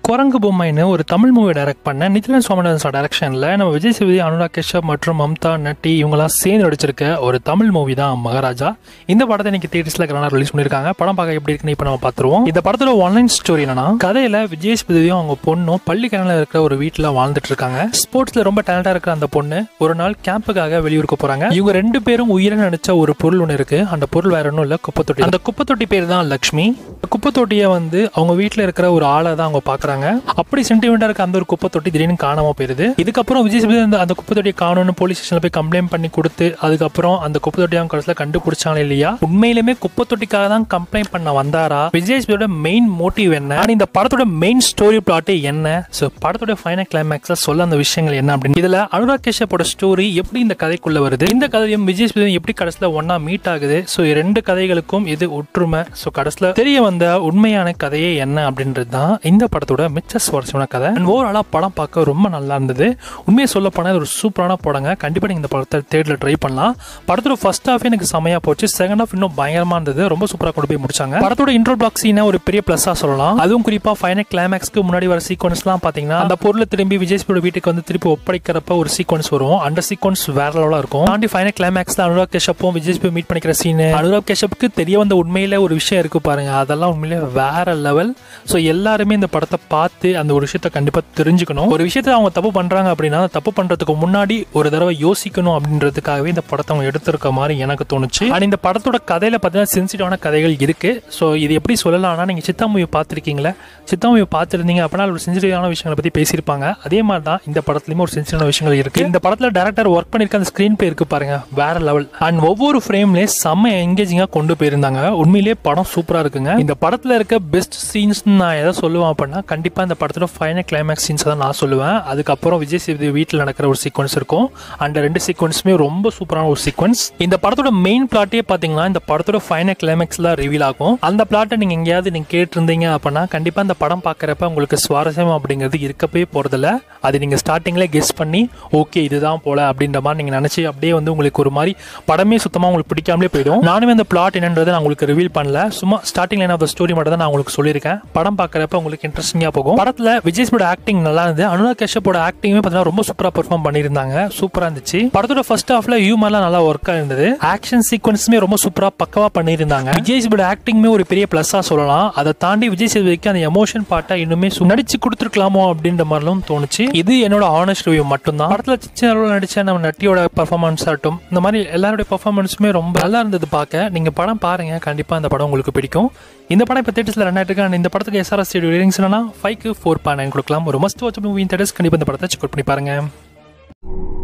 குரங்கு பொம்மைன்னு ஒரு Tamil movie direct பண்ண நித்யன் சோமநாதன் டைரக்ஷனில் நம்ம விஜய் சேதுபதி அனுராக் கஷ்யப் மற்றும் மம்தா நட்டி இவங்கெல்லாம் சேர்ந்து நடிச்சிருக்க ஒரு தமிழ் மூவி தான் மகாராஜா இந்த படத்தை இன்னைக்கு தியேட்டர்ஸ்ல கிரானா ரிலீஸ் பண்ணிருக்காங்க படம் பார்க்க எப்படி இருக்குன்னு இப்போ நம்ம பார்த்துருவோம் இந்த படத்தோட ஒன்லைன் ஸ்டோரி என்னன்னா கதையில விஜய் சேதுபதியும் அவங்க பொண்ணும் பள்ளிக்கரணில் இருக்கிற ஒரு வீட்டில் வாழ்ந்துட்டு இருக்காங்க ஸ்போர்ட்ஸ்ல ரொம்ப டேலண்டா இருக்கிற அந்த பொண்ணு ஒரு நாள் கேம்புக்காக வெளியூருக்கு போறாங்க இவங்க ரெண்டு பேரும் உயிரை நினைச்ச ஒரு பொருள் ஒன்று இருக்கு அந்த பொருள் வேற ஒன்றும் இல்லை குப்பத்தொட்டி அந்த குப்பத்தொட்டி பேர் தான் லக்ஷ்மி குப்பத்தொட்டியை வந்து அவங்க வீட்டில் இருக்கிற ஒரு ஆளை தான் அவங்க பார்க்குறாங்க அப்படி சென்டிமெண்டா இருக்க அந்த ஒரு குப்பை தொட்டி திடீர்னு காணாம போயிருது இதுக்கப்புறம் விஜய் சேதுபதி அந்த அந்த குப்பை தொட்டியை காணும்னு போலீஸ் ஸ்டேஷன்ல போய் கம்ப்ளைண்ட் பண்ணி கொடுத்து அதுக்கப்புறம் அந்த குப்பை தொட்டியை அவங்க கடைசியில் கண்டுபிடிச்சாங்க இல்லையா உண்மையிலுமே குப்பை தொட்டிக்காக தான் கம்ப்ளைண்ட் பண்ண வந்தாரா விஜய் சேதுபதியோட மெயின் மோட்டிவ் என்ன and இந்த படத்தோட மெயின் ஸ்டோரி பிளாட் என்ன ஸோ படத்தோட ஃபைனல் கிளைமேக்ஸ்ல சொல்ல அந்த விஷயங்கள் என்ன அப்படின்னு இதுல அனுராக் கஷ்யப்போட ஸ்டோரி எப்படி இந்த கதைக்குள்ள வருது இந்த கதையும் விஜய் சேதுபதி எப்படி கடைசியில் ஒன்னா மீட் ஆகுது ஸோ ரெண்டு கதைகளுக்கும் இது ஒற்றுமை ஸோ கடைசியில் தெரிய வந்த உண்மையான கதையே என்ன அப்படின்றது தான் இந்த படத்தோட மிச்ச சுவாரஸ்யமான கதை அண்ட் ஓவராலாக படம் பார்க்க ரொம்ப நல்லா இருந்தது உண்மையை சொல்ல போனால் ஒரு சூப்பரான படங்க கண்டிப்பாக நீங்கள் இந்த படத்தை தேட்டரில் ட்ரை பண்ணலாம் படத்தோட ஃபர்ஸ்ட் ஹாஃப் எனக்கு செமையாக போச்சு செகண்ட் ஹாஃப் இன்னும் பயங்கரமாக இருந்தது ரொம்ப சூப்பராக கொண்டு போய் முடிச்சாங்க படத்தோட இன்ட்ரோ பிளாக் சீனை ஒரு பெரிய ப்ளஸ்ஸாக சொல்லலாம் அதுவும் குறிப்பாக ஃபைனல் கிளைமேக்ஸ்க்கு முன்னாடி வர சீக்வன்ஸ்லாம் பார்த்தீங்கன்னா அந்த பொருளை திரும்பி விஜய் சேதுபதி வீட்டுக்கு வந்து திருப்பி ஒப்படைக்கிறப்ப ஒரு சீக்வன்ஸ் வரும் அந்த சீக்வன்ஸ் வேற லெவலாக இருக்கும் தாண்டி ஃபைனல் கிளைமேக்ஸ்ல அனுராக் கஷ்யப்பும் விஜய் சேதுபதி மீட் பண்ணிக்கிற சீன் அனுராக் கஷ்யப்புக்கு தெரிய வந்த உண்மையில ஒரு விஷயம் இருக்கு பாருங்க அதெல்லாம் உண்மையிலே வேற லெவல் ஸோ எல்லாருமே இந்த படத்தை பார்த்து அந்த ஒரு விஷயத்த கண்டிப்பாக தெரிஞ்சுக்கணும் ஒரு விஷயத்த அவங்க தப்பு பண்றாங்க அப்படின்னா அந்த தப்பு பண்றதுக்கு முன்னாடி ஒரு தடவை யோசிக்கணும் அப்படின்றதுக்காகவே இந்த படத்தை அவங்க எடுத்திருக்க மாதிரி எனக்கு தோணுச்சு அண்ட் இந்த படத்தோட கதையில பார்த்தீங்கன்னா சென்சிட்டிவான கதைகள் இருக்கு ஸோ இது எப்படி சொல்லலாம்னா நீங்க சித்தா மூவி பார்த்துருக்கீங்களா சித்தா மூவி பார்த்துருந்தீங்க அப்படின்னா ஒரு சென்சிட்டிவான விஷயங்களை பத்தி பேசியிருப்பாங்க அதே மாதிரி தான் இந்த படத்துலயுமே ஒரு சென்சிட்டிவான விஷயங்கள் இருக்கு இந்த படத்துல டேரக்டர் ஒர்க் பண்ணிருக்க அந்த ஸ்கிரீன் பே இருக்கு பாருங்க வேற லெவல் அண்ட் ஒவ்வொரு ஃப்ரேம்லயே செம்ம எங்கேஜிங்கா கொண்டு போயிருந்தாங்க உண்மையிலேயே படம் சூப்பரா இருக்குங்க இந்த படத்துல இருக்க பெஸ்ட் சீன்ஸ் நான் எதை சொல்லுவேன் அப்படின்னா கண்டிப்பா இந்த படத்தோட ஃபைனல் கிளைமேக்ஸ் சீன்ஸ் தான் நான் சொல்லுவேன் அதுக்கப்புறம் விஜய் சேதுபதி வீட்டில் நடக்கிற ஒரு சீக்வன்ஸ் இருக்கும் அந்த ரெண்டு சீக்வன்ஸுமே ரொம்ப சூப்பரான ஒரு சீக்வன்ஸ் இந்த படத்தோட மெயின் பிளாட்டே பாத்தீங்கன்னா இந்த படத்தோட ஃபைனல் கிளைமேக்ஸ்ல ரிவீல் ஆகும் அந்த பிளாட்டை நீங்க எங்கேயாவது நீங்க கேட்டிருந்தீங்க அப்படின்னா கண்டிப்பா இந்த படம் பார்க்கறப்ப உங்களுக்கு சுவாரஸ்யம் அப்படிங்கிறது இருக்கப்பே போறதில்ல அது நீங்க ஸ்டார்டிங்ல கெஸ் பண்ணி ஓகே இதுதான் போல அப்படின்ற மாதிரி நீங்க நினைச்சு அப்படியே வந்து உங்களுக்கு ஒரு மாதிரி படமே சுத்தமா உங்களுக்கு பிடிக்காமலே போயிடும் நானுமே அந்த பிளாட் என்னன்றதை நான் உங்களுக்கு ரிவீல் பண்ணல சும்மா starting line of the story மட்டும் தான் நான் உங்களுக்கு சொல்லியிருக்கேன் படம் பார்க்கறப்ப உங்களுக்கு இன்ட்ரெஸ்டிங்கா போகும் படத்துல விஜய் சேதுபதியோட ஆக்டிங் நல்லா இருந்தது அனுராக் கஷ்யப்போட ஆக்டிங்குமே பார்த்தீங்கன்னா ரொம்ப சூப்பரா பெர்ஃபார்ம் பண்ணியிருந்தாங்க சூப்பரா இருந்துச்சு படத்தோட ஃபர்ஸ்ட் ஹாஃப்ல ஹியூமர்லாம் நல்லா ஒர்க் இருந்தது ஆக்ஷன் சீக்வன்ஸுமே ரொம்ப சூப்பரா பக்கவா பண்ணியிருந்தாங்க விஜய் சேதுபதியோட ஆக்டிங்குமே ஒரு பெரிய பிளஸ்ஸா சொல்லலாம் அதை தாண்டி விஜய் சேதுபதிக்கு அந்த எமோஷன் பார்ட்டை இன்னுமே சு- நடிச்சு கொடுத்துருக்கலாமோ அப்படின்ற மாதிரிலாம் தோணுச்சு இது என்னோட ஆனஸ்ட் ரிவ்யூ மட்டும்தான் படத்துல சின்ன அளவில் நடிச்ச நம்ம நட்டியோட பர்ஃபார்மன்ஸ் ஆகட்டும் இந்த மாதிரி எல்லாருடைய பர்ஃபார்மன்ஸுமே ரொம்ப நல்லா இருந்தது பார்க்க நீங்க படம் பாருங்க கண்டிப்பா அந்த படம் உங்களுக்கு பிடிக்கும் இந்த படம் இப்போ தேட்டர்ஸ்ல ரன் ஆயிட்டு இருக்கு. இந்த படத்துக்கு எஸ்ஆர்எஸ் ஸ்டேடியோ ரேட்டிங்ஸ் என்னன்னா ஃபைவ்க்கு ஃபோர் பாயிண்ட் நைன் கொடுக்கலாம் ஒரு மஸ்ட் வாட்ச் மூவி தேட்டர்ஸ் கண்டிப்பா இந்த படத்தை செக் பண்ணி பாருங்க